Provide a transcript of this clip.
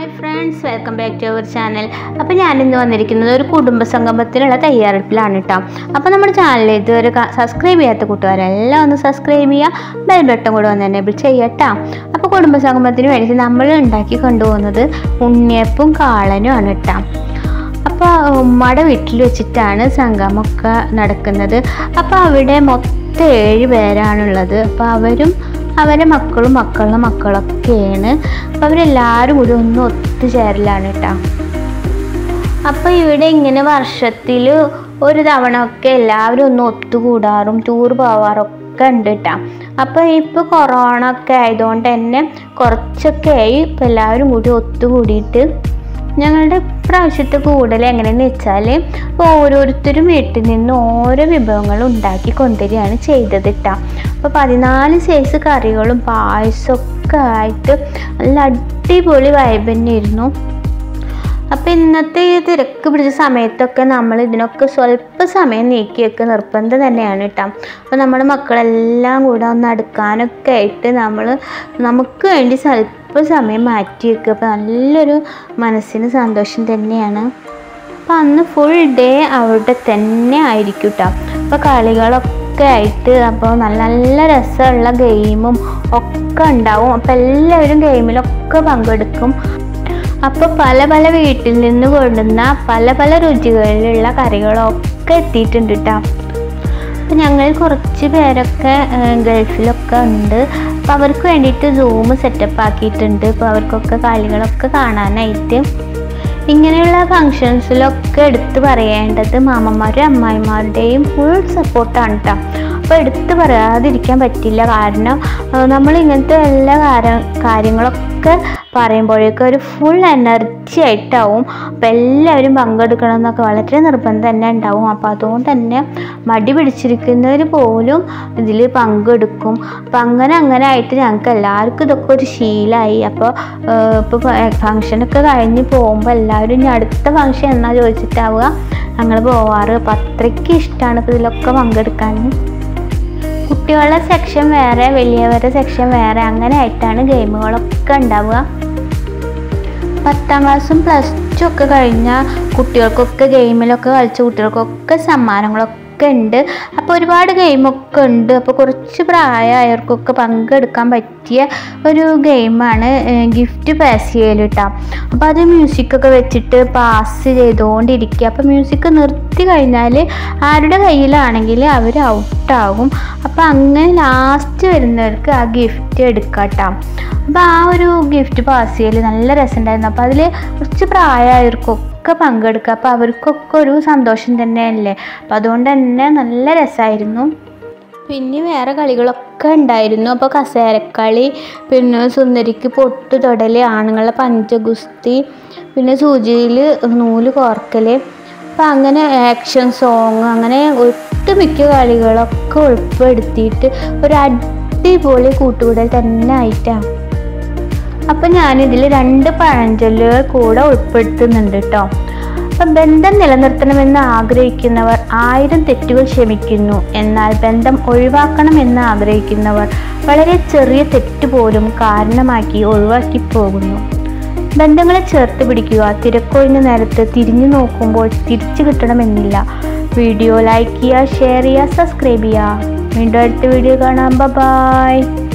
hi friends welcome back to our channel അപ്പോൾ ഞാനിന്ന് വന്നിരിക്കുന്നത് ഒരു കുടുംബ സംഗമത്തിനുള്ള തയ്യാറെടുപ്പിലാണ് കേട്ടോ അപ്പോൾ നമ്മുടെ ചാനൽ ഇതുവരെ സബ്സ്ക്രൈബ് ചെയ്യാത്ത കൂട്ടുകാരെല്ലാം ഒന്ന് സബ്സ്ക്രൈബ് ചെയ്യുക ബെൽ ബട്ടൺ കൂടെ ഒന്ന് എനേബിൾ ചെയ്യട്ടോ അപ്പോൾ കുടുംബ സംഗമത്തിന് വേണ്ടി നമ്മൾ ഉണ്ടാക്കി കൊണ്ടുപോകുന്നത് ഉണ്ണിയപ്പും കാളനും ആണ് കേട്ടോ അപ്പോൾ ഉമ്മയുടെ വീട്ടിൽ വെച്ചിട്ടാണ് സംഗമമൊക്കെ നടക്കുന്നത് അപ്പോൾ അവിടെ മൊത്തം ഏഴ് പേരാണുള്ളത് അപ്പോൾ അവരും അവരെ മക്കളും മക്കളുടെ മക്കളൊക്കെയാണ് അപ്പോൾ അവരെല്ലാവരും കൂടി ഒന്ന് ഒത്തുചേരലാണ് കേട്ടോ അപ്പോൾ ഇവിടെ ഇങ്ങനെ വർഷത്തിൽ ഒരു തവണ ഒക്കെ എല്ലാവരും ഒന്ന് ഒത്തുകൂടാറും ടൂർ പോവാറൊക്കെ ഉണ്ട് കേട്ടോ അപ്പോൾ ഇപ്പോൾ കൊറോണ ഒക്കെ ആയതുകൊണ്ട് തന്നെ കുറച്ചൊക്കെ ആയി ഇപ്പോൾ എല്ലാവരും കൂടി ഒത്തുകൂടിയിട്ട് ഞങ്ങളുടെ പ്രാവശ്യത്തെ കൂടൽ എങ്ങനെയെന്ന് വെച്ചാൽ ഓരോരുത്തരും വീട്ടിൽ നിന്ന് ഓരോ വിഭവങ്ങൾ ഉണ്ടാക്കി കൊണ്ടുവരികയാണ് ചെയ്തത് കേട്ടോ അപ്പോൾ പതിനാല് സൈസ് കറികളും പായസമൊക്കെ ആയിട്ട് നല്ല അടിപൊളി വൈബ് തന്നെയായിരുന്നു അപ്പോൾ ഇന്നത്തെ ഈ തിരക്ക് പിടിച്ച സമയത്തൊക്കെ നമ്മൾ ഇതിനൊക്കെ സ്വല്പ സമയം നീക്കിയൊക്കെ നിർബന്ധം തന്നെയാണ് കേട്ടോ അപ്പോൾ നമ്മുടെ മക്കളെല്ലാം കൂടെ ഒന്ന് അടുക്കാനൊക്കെ ആയിട്ട് നമ്മൾ നമുക്ക് വേണ്ടി സ്വല്പ സമയം മാറ്റി വെക്കുക അപ്പോൾ നല്ലൊരു മനസ്സിന് സന്തോഷം തന്നെയാണ് അപ്പോൾ അന്ന് ഫുൾ ഡേ അവിടെ തന്നെ ആയിരിക്കും കേട്ടോ അപ്പോൾ കളികളൊക്കെ ആയിട്ട് അപ്പോൾ നല്ല നല്ല രസമുള്ള ഗെയിമും ഒക്കെ ഉണ്ടാവും അപ്പോൾ എല്ലാവരും ഗെയിമിലൊക്കെ പങ്കെടുക്കും അപ്പോൾ പല പല വീട്ടിൽ നിന്ന് കൊണ്ടുവന്ന പല പല രുചികളിലുള്ള കറികളൊക്കെ എത്തിയിട്ടുണ്ട് കേട്ടോ അപ്പോൾ ഞങ്ങൾ കുറച്ച് പേരൊക്കെ ഗൾഫിലൊക്കെ ഉണ്ട് അപ്പോൾ അവർക്ക് വേണ്ടിയിട്ട് സൂം സെറ്റപ്പ് ആക്കിയിട്ടുണ്ട് അപ്പോൾ അവർക്കൊക്കെ കളികളൊക്കെ കാണാനായിട്ട് ഇങ്ങനെയുള്ള ഫങ്ഷൻസിലൊക്കെ എടുത്തു പറയേണ്ടത് മാമന്മാരും അമ്മായിമാരുടെയും ഫുൾ സപ്പോർട്ടാണ് കേട്ടോ അപ്പോൾ എടുത്തു പറയാതിരിക്കാൻ പറ്റില്ല കാരണം നമ്മൾ ഇങ്ങനത്തെ എല്ലാ കാര്യങ്ങളൊക്കെ പറയുമ്പോഴേക്കും ഒരു ഫുൾ എനർജി ആയിട്ടാവും അപ്പോൾ എല്ലാവരും പങ്കെടുക്കണം എന്നൊക്കെ വളരെ നിർബന്ധം തന്നെ ഉണ്ടാവും അപ്പോൾ അതുകൊണ്ട് തന്നെ മടി പിടിച്ചിരിക്കുന്നവർ പോലും ഇതിൽ പങ്കെടുക്കും അപ്പം അങ്ങനെ അങ്ങനെ ആയിട്ട് ഞങ്ങൾക്ക് എല്ലാവർക്കും ഇതൊക്കെ ഒരു ശീലമായി അപ്പോൾ ഇപ്പോൾ ഫങ്ഷനൊക്കെ കഴിഞ്ഞ് പോകുമ്പോൾ എല്ലാവരും ഇനി അടുത്ത ഫങ്ഷൻ എന്നാ ചോദിച്ചിട്ടാവുക ഞങ്ങൾ പോവാറ് അപ്പം അത്രയ്ക്ക് ഇഷ്ടമാണ് ഇപ്പോൾ ഇതിലൊക്കെ പങ്കെടുക്കാൻ കുട്ടികളുടെ സെക്ഷൻ വേറെ വലിയവരുടെ സെക്ഷൻ വേറെ അങ്ങനെ ആയിട്ടാണ് ഗെയിമുകളൊക്കെ ഉണ്ടാവുക പത്താം ക്ലാസ്സും പ്ലസ് ടു ഒക്കെ കഴിഞ്ഞ കുട്ടികൾക്കൊക്കെ ഗെയിമിലൊക്കെ കളിച്ച കുട്ടികൾക്കൊക്കെ സമ്മാനങ്ങളൊക്കെ ഉണ്ട് അപ്പോൾ ഒരുപാട് ഗെയിമൊക്കെ ഉണ്ട് അപ്പോൾ കുറച്ച് പ്രായമായവർക്കൊക്കെ പങ്കെടുക്കാൻ പറ്റിയ ഒരു ഗെയിമാണ് ഗിഫ്റ്റ് പാസ് ചെയ്യൽ കേട്ടോ അപ്പോൾ അത് മ്യൂസിക്കൊക്കെ വെച്ചിട്ട് പാസ് ചെയ്തുകൊണ്ടിരിക്കുക അപ്പോൾ മ്യൂസിക് നിർത്തി കഴിഞ്ഞാൽ ആരുടെ കയ്യിലാണെങ്കിൽ അവർ ഔട്ടാകും അപ്പോൾ അങ്ങനെ ലാസ്റ്റ് വരുന്നവർക്ക് ആ ഗിഫ്റ്റ് എടുക്കാം കേട്ടോ അപ്പോൾ ആ ഒരു ഗിഫ്റ്റ് പാസ് ചെയ്യൽ നല്ല രസമുണ്ടായിരുന്നു അപ്പോൾ അതിൽ കുറച്ച് പ്രായമായവർക്കൊക്കെ പങ്കെടുക്കുക അപ്പോൾ അവർക്കൊക്കെ ഒരു സന്തോഷം തന്നെയല്ലേ അപ്പോൾ അതുകൊണ്ട് തന്നെ നല്ല രസമായിരുന്നു പിന്നെ വേറെ കളികളൊക്കെ ഉണ്ടായിരുന്നു അപ്പോൾ കസേരക്കളി പിന്നെ സുന്ദരിക്ക് പൊട്ട് തൊടൽ ആണുങ്ങളുടെ പഞ്ചഗുസ്തി പിന്നെ സൂചിയിൽ നൂല് കോർക്കൽ അപ്പം അങ്ങനെ ആക്ഷൻ സോങ് അങ്ങനെ ഒട്ടുമിക്ക കളികളൊക്കെ ഉൾപ്പെടുത്തിയിട്ട് ഒരു അടിപൊളി കൂട്ടുകൂടൽ തന്നെ ആയിട്ടാണ് അപ്പം ഞാനിതിൽ രണ്ട് പഴഞ്ചൊല്ലുകൾ കൂടെ ഉൾപ്പെടുത്തുന്നുണ്ട് കേട്ടോ അപ്പം ബന്ധം നിലനിർത്തണമെന്ന് ആഗ്രഹിക്കുന്നവർ ആയിരം തെറ്റുകൾ ക്ഷമിക്കുന്നു എന്നാൽ ബന്ധം ഒഴിവാക്കണമെന്ന് ആഗ്രഹിക്കുന്നവർ വളരെ ചെറിയ തെറ്റ് പോലും കാരണമാക്കി ഒഴിവാക്കി പോകുന്നു ബന്ധങ്ങളെ ചേർത്ത് പിടിക്കുക തിരക്കൊഴിഞ്ഞ നേരത്ത് തിരിഞ്ഞു നോക്കുമ്പോൾ തിരിച്ചു കിട്ടണമെന്നില്ല വീഡിയോ ലൈക്ക് ചെയ്യുക ഷെയർ ചെയ്യുക സബ്സ്ക്രൈബ് ചെയ്യുക വീണ്ടും അടുത്ത വീഡിയോ കാണാം ബൈ